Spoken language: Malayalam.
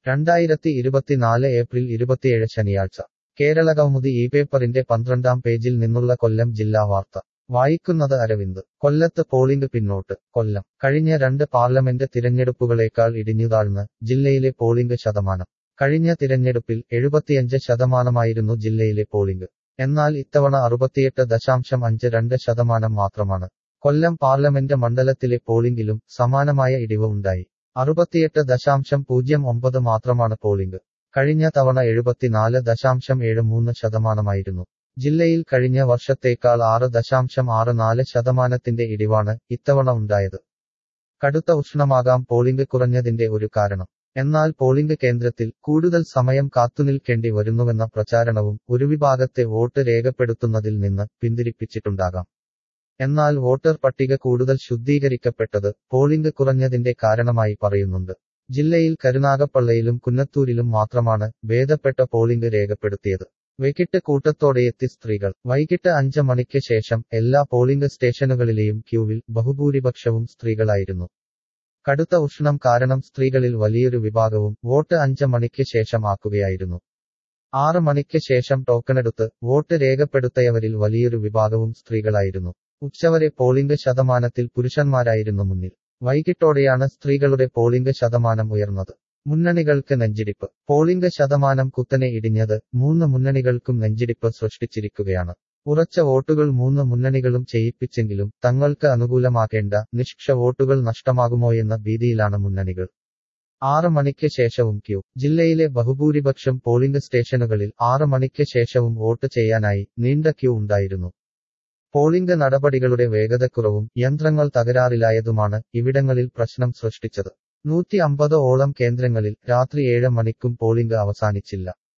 രണ്ടായിരത്തി ഇരുപത്തിനാല് ഏപ്രിൽ ഇരുപത്തിയേഴ് ശനിയാഴ്ച കേരള കൗമുദി ഈ പേപ്പറിന്റെ പന്ത്രണ്ടാം പേജിൽ നിന്നുള്ള കൊല്ലം ജില്ലാ വാർത്ത വായിക്കുന്നത് അരവിന്ദ് കൊല്ലത്ത് പോളിംഗ് പിന്നോട്ട് കൊല്ലം കഴിഞ്ഞ രണ്ട് പാർലമെന്റ് തിരഞ്ഞെടുപ്പുകളേക്കാൾ ഇടിഞ്ഞുതാഴ്ന്ന് ജില്ലയിലെ പോളിംഗ് ശതമാനം കഴിഞ്ഞ തിരഞ്ഞെടുപ്പിൽ എഴുപത്തിയഞ്ച് ശതമാനമായിരുന്നു ജില്ലയിലെ പോളിംഗ് എന്നാൽ ഇത്തവണ അറുപത്തിയെട്ട് ദശാംശം അഞ്ച് രണ്ട് ശതമാനം മാത്രമാണ് കൊല്ലം പാർലമെന്റ് മണ്ഡലത്തിലെ പോളിംഗിലും സമാനമായ ഇടിവ് ഉണ്ടായി അറുപത്തിയെട്ട് ദശാംശം പൂജ്യം ഒമ്പത് മാത്രമാണ് പോളിംഗ് കഴിഞ്ഞ തവണ എഴുപത്തിനാല് ദശാംശം ഏഴ് മൂന്ന് ശതമാനമായിരുന്നു ജില്ലയിൽ കഴിഞ്ഞ വർഷത്തേക്കാൾ ആറ് ദശാംശം ആറ് നാല് ശതമാനത്തിന്റെ ഇടിവാണ് ഇത്തവണ ഉണ്ടായത് കടുത്ത ഉഷ്ണമാകാം പോളിംഗ് കുറഞ്ഞതിന്റെ ഒരു കാരണം എന്നാൽ പോളിംഗ് കേന്ദ്രത്തിൽ കൂടുതൽ സമയം കാത്തുനിൽക്കേണ്ടി വരുന്നുവെന്ന പ്രചാരണവും ഒരു വിഭാഗത്തെ വോട്ട് രേഖപ്പെടുത്തുന്നതിൽ നിന്ന് പിന്തിരിപ്പിച്ചിട്ടുണ്ടാകാം എന്നാൽ വോട്ടർ പട്ടിക കൂടുതൽ ശുദ്ധീകരിക്കപ്പെട്ടത് പോളിംഗ് കുറഞ്ഞതിന്റെ കാരണമായി പറയുന്നുണ്ട് ജില്ലയിൽ കരുനാഗപ്പള്ളയിലും കുന്നത്തൂരിലും മാത്രമാണ് ഭേദപ്പെട്ട പോളിംഗ് രേഖപ്പെടുത്തിയത് വൈകിട്ട് കൂട്ടത്തോടെയെത്തി സ്ത്രീകൾ വൈകിട്ട് അഞ്ച് മണിക്ക് ശേഷം എല്ലാ പോളിംഗ് സ്റ്റേഷനുകളിലെയും ക്യൂവിൽ ബഹുഭൂരിപക്ഷവും സ്ത്രീകളായിരുന്നു കടുത്ത ഉഷ്ണം കാരണം സ്ത്രീകളിൽ വലിയൊരു വിഭാഗവും വോട്ട് അഞ്ച് മണിക്ക് ശേഷം ആക്കുകയായിരുന്നു ആറ് മണിക്ക് ശേഷം ടോക്കണെടുത്ത് വോട്ട് രേഖപ്പെടുത്തിയവരിൽ വലിയൊരു വിഭാഗവും സ്ത്രീകളായിരുന്നു ഉച്ചവരെ പോളിംഗ് ശതമാനത്തിൽ പുരുഷന്മാരായിരുന്നു മുന്നിൽ വൈകിട്ടോടെയാണ് സ്ത്രീകളുടെ പോളിംഗ് ശതമാനം ഉയർന്നത് മുന്നണികൾക്ക് നെഞ്ചിടിപ്പ് പോളിംഗ് ശതമാനം കുത്തനെ ഇടിഞ്ഞത് മൂന്ന് മുന്നണികൾക്കും നെഞ്ചിടിപ്പ് സൃഷ്ടിച്ചിരിക്കുകയാണ് ഉറച്ച വോട്ടുകൾ മൂന്ന് മുന്നണികളും ചെയ്യിപ്പിച്ചെങ്കിലും തങ്ങൾക്ക് അനുകൂലമാക്കേണ്ട നിഷ്ക്ഷ വോട്ടുകൾ നഷ്ടമാകുമോയെന്ന ഭീതിയിലാണ് മുന്നണികൾ ആറ് മണിക്ക് ശേഷവും ക്യൂ ജില്ലയിലെ ബഹുഭൂരിപക്ഷം പോളിംഗ് സ്റ്റേഷനുകളിൽ ആറ് മണിക്ക് ശേഷവും വോട്ട് ചെയ്യാനായി നീണ്ട ക്യൂ ഉണ്ടായിരുന്നു പോളിംഗ് നടപടികളുടെ വേഗതക്കുറവും യന്ത്രങ്ങൾ തകരാറിലായതുമാണ് ഇവിടങ്ങളിൽ പ്രശ്നം സൃഷ്ടിച്ചത് നൂറ്റി അമ്പത് ഓളം കേന്ദ്രങ്ങളിൽ രാത്രി ഏഴ് മണിക്കും പോളിംഗ് അവസാനിച്ചില്ല